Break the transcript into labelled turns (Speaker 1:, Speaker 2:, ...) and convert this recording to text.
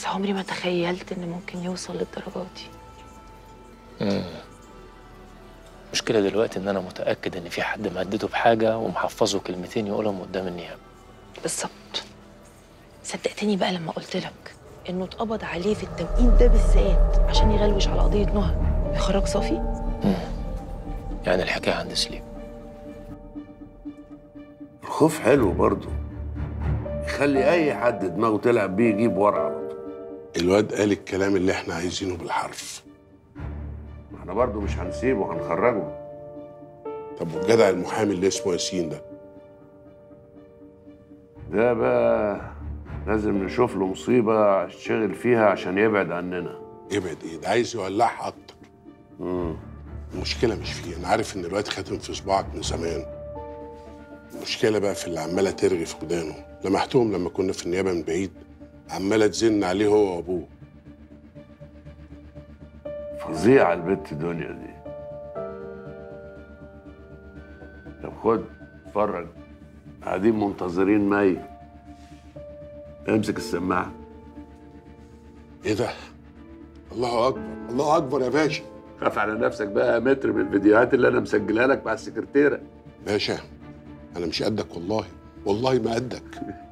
Speaker 1: بس عمري ما تخيلت ان ممكن يوصل للدرجات دي
Speaker 2: المشكله دلوقتي ان انا متاكد ان في حد مهدده بحاجه ومحفظه كلمتين يقولهم قدام النيابه
Speaker 1: بالظبط صدقتني بقى لما قلت لك انه اتقبض عليه في التوقيت ده بالذات عشان يغلوش على قضيه نهى ويخرج صافي
Speaker 2: يعني الحكايه عند سليم
Speaker 3: الخوف حلو برضه يخلي اي حد دماغه تلعب بيه يجيب ورا على طول
Speaker 4: الواد قال الكلام اللي احنا عايزينه بالحرف
Speaker 3: ما احنا برضه مش هنسيبه هنخرجه
Speaker 4: طب والجدع المحامي اللي اسمه ياسين ده
Speaker 3: ده بقى لازم نشوف له مصيبه يشتغل فيها عشان يبعد عننا
Speaker 4: يبعد ايه ده عايز يولعها اكتر المشكله مش فيه انا عارف ان الواد خاتم في صباعك من زمان المشكله بقى في اللي عماله ترغي في ودانه لمحتهم لما كنا في النيابه من بعيد عماله تزن عليه هو وابوه
Speaker 3: فظيعه البت دنيا دي طب خد اتفرج قاعدين منتظرين مي امسك السماعه
Speaker 4: ايه ده الله اكبر الله اكبر يا باشا
Speaker 3: خاف على نفسك بقى يا متر من الفيديوهات اللي انا مسجلها لك مع السكرتيره
Speaker 4: باشا انا مش قدك والله والله ما قدك